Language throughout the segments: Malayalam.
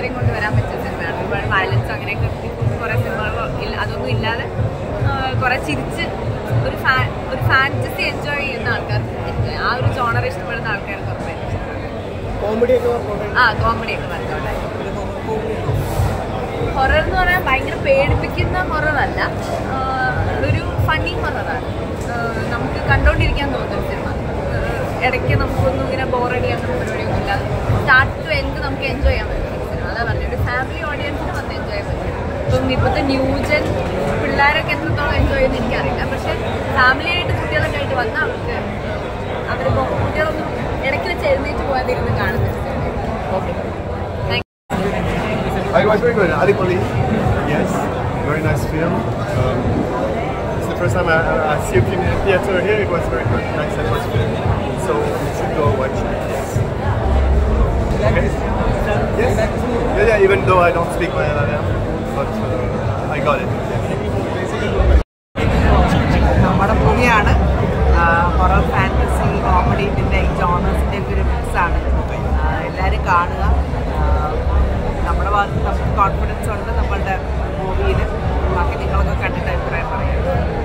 എല്ലാവരെയും കൊണ്ട് വരാൻ പറ്റിയ സിനിമയാണ് ഒരുപാട് വയലൻസ് അങ്ങനെയൊക്കെ കുറേ സിനിമകളോ ഇല്ല അതൊന്നും ഇല്ലാതെ ആ, കുറേ ചിരിച്ച് ഒരു ഫാ ഒരു ഫാൻറ്റസി എൻജോയ് ചെയ്യുന്ന ആൾക്കാർക്ക് enjoy- ആ ഒരു ജോണർ ഇഷ്ടപ്പെടുന്ന ആൾക്കാർക്ക് ഉറപ്പായിട്ടും ഇഷ്ടപ്പെടും. കോമഡി ഒക്കെ വർക്കൗട്ട് ആ കോമഡി ഒക്കെ വർക്കൗട്ടായി ഹൊറർ എന്ന് പറയാൻ ഭയങ്കര പേടിപ്പിക്കുന്ന ഹൊററല്ല ഒരു ഫണ്ണി ഹൊററാണ് നമുക്ക് കണ്ടോണ്ടിരിക്കാൻ തോന്നുന്ന സിനിമ ഇടയ്ക്ക് നമുക്കൊന്നും ഇങ്ങനെ ബോറടിയാൻ പരിപാടിയൊന്നും ഇല്ലാതെ സ്റ്റാർട്ട് ടു എൻഡ് നമുക്ക് എൻജോയ് ചെയ്യാൻ പറ്റും സിനിമ അതാ പറഞ്ഞത് ഒരു ഫാമിലി ഓഡിയൻസിന് വന്ന് എൻജോയ് ചെയ്യാൻ പറ്റും ഇപ്പം ഇപ്പോഴത്തെ ന്യൂജൻ പിള്ളേരൊക്കെ എത്രത്തോളം എൻജോയ് ചെയ്യുന്ന എനിക്കറിയില്ല പക്ഷേ ഫാമിലി ആയിട്ട് കുട്ടികളൊക്കെ ആയിട്ട് വന്നാൽ അവർക്ക് അവരിപ്പോൾ കുട്ടികളൊന്നും ഇടയ്ക്ക് വെച്ച് എഴുന്നേറ്റ് പോകാതിരുന്ന് കാണുന്ന okay thank It was very good. Ali Pali, yes, very nice film. Um, it's the first time I, I I see a film in a theater here. It was very good, nice atmosphere. So you should go watch it. Yes. Okay. Yes. Yeah, yeah. Even though I don't speak Malayalam, but uh, I got it. നമ്മുടെ മൂവിയാണ് ഹൊറർ ഫാൻറ്റസി കോമഡി ഇതിൻ്റെ ഈ ജോണേഴ്സിൻ്റെ ഒക്കെ ഒരു മിക്സാണ് എല്ലാവരും കാണുക ആ, നമ്മുടെ ഭാഗത്ത് നമുക്ക് കോൺഫിഡൻസ് ഉണ്ട് നമ്മളുടെ മൂവിയിൽ ബാക്കി നിങ്ങളൊക്കെ കണ്ടിട്ട് അഭിപ്രായം പറയാം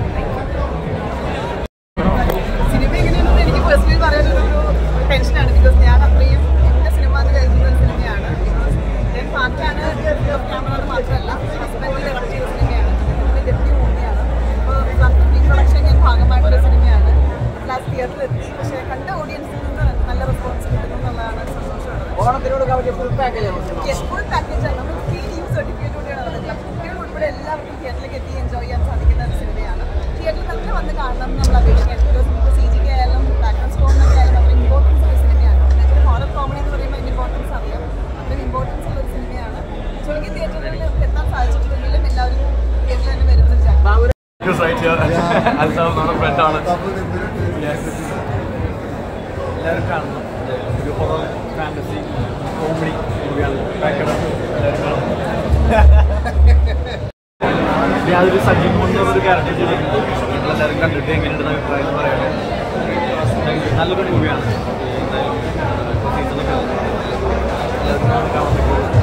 സിനിമ എങ്ങനെയാണെന്ന് എനിക്ക് പേഴ്സണലി പറയാനൊരു ടെൻഷനാണ് ബിക്കോസ് ഞാൻ അത്രയും എൻ്റെ സിനിമ എന്ന് കരുതുന്ന ഒരു സിനിമയാണ് ഞാൻ പാർട്ടാണ് ക്യാമറ മാത്രമല്ല ഹസ്ബൻഡ് ഡയറക്ട് ചെയ്ത സിനിമയാണ് എൻ്റെ ഡെപ്യൂട്ടി മൂവിയാണ് അപ്പോൾ റീപ്രൊഡക്ഷൻ ഞാൻ ഭാഗമായിട്ടുള്ള സിനിമയാണ് ലാസ്റ്റ് തിയേറ്ററിൽ എത്തി പക്ഷേ കണ്ട ഓഡിയൻസിൽ നിന്ന് നല്ല റെസ്പോൺസ് കിട്ടുന്നു എന്നുള്ളതാണ് സന്തോഷമാണ് ഓണത്തിനോട് പറ്റിയ ഫുൾ പാക്കേജ് ആണ് ഫുൾ പാക്കേജ് ആണ് നമ്മൾ ത്രീ ന്യൂ സർട്ടിഫിക്കറ്റോടെയാണ് നടക്കുന്നത് കുട്ടികൾ ഉൾപ്പെടെ എല്ലാവർക്കും തിയേറ്ററിലേക്ക് എത്തി എൻജോയ് ചെയ്യാൻ സാധിക്കുന്ന ഒരു സിനിമയാണ് തിയേറ്ററിൽ തന്നെ വന്ന് കാണണം എന്ന് നമ്മൾ അപേക്ഷിക്കാൻ ബിക്കോസ് ഇപ്പോൾ സി ജിക്ക് ആയാലും ബാക്ക്ഗ്രൗണ്ട് സ്കോറിനൊക്കെ ആയാലും അത്ര ഇമ്പോർട്ടൻസ് ഉള്ള സിനിമയാണ് എന്നുവെച്ചാൽ ഹോറർ കോമഡി എന്ന് പറയുമ്പോൾ അതിൻ്റെ ഇമ്പോർട്ടൻസ് അറിയാം അത്രയും ഇമ്പോർട്ടൻസ് ഉള്ള ഒരു സിനിമയാണ് സോ എനിക്ക് തിയേറ്ററിൽ എത്താൻ സാധിച്ചിട്ടുണ്ടെങ്കിലും എല്ലാവരും തിയേറ്ററിൽ തന്നെ വരുന്നത് വിചാരിക്കും Just right here. Alta, not a friend ആണ്. എല്ലാവരും കാണണം ഒരു ഹൊറർ ഫാൻറ്റസി കോമഡി മൂവിയാണ് ഭയങ്കര എല്ലാവരും കാണണം യാതൊരു സജീവ് എന്നൊരു ക്യാരക്ടർ ചെയ്തിട്ടുണ്ട് നിങ്ങളെല്ലാവരും കണ്ടിട്ട് എങ്ങനെയുണ്ടെന്ന് അഭിപ്രായം പറയട്ടെ നല്ലൊരു മൂവിയാണ് സീസണൊക്കെ എല്ലാവർക്കും കാണാൻ പറ്റും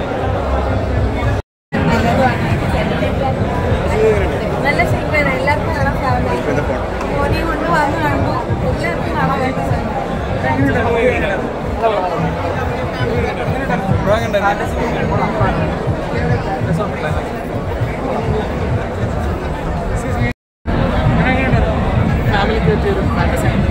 നല്ല സിനിമയാണ് എല്ലാവർക്കും കാണാൻ ഫാമിലി മോനെയും കൊണ്ട് വന്ന് കാണുമ്പോൾ എല്ലാവർക്കും കാണാൻ വേണ്ടി ഫാമിലിക്ക് പറ്റിയൊരു ഫാൻറ്റസി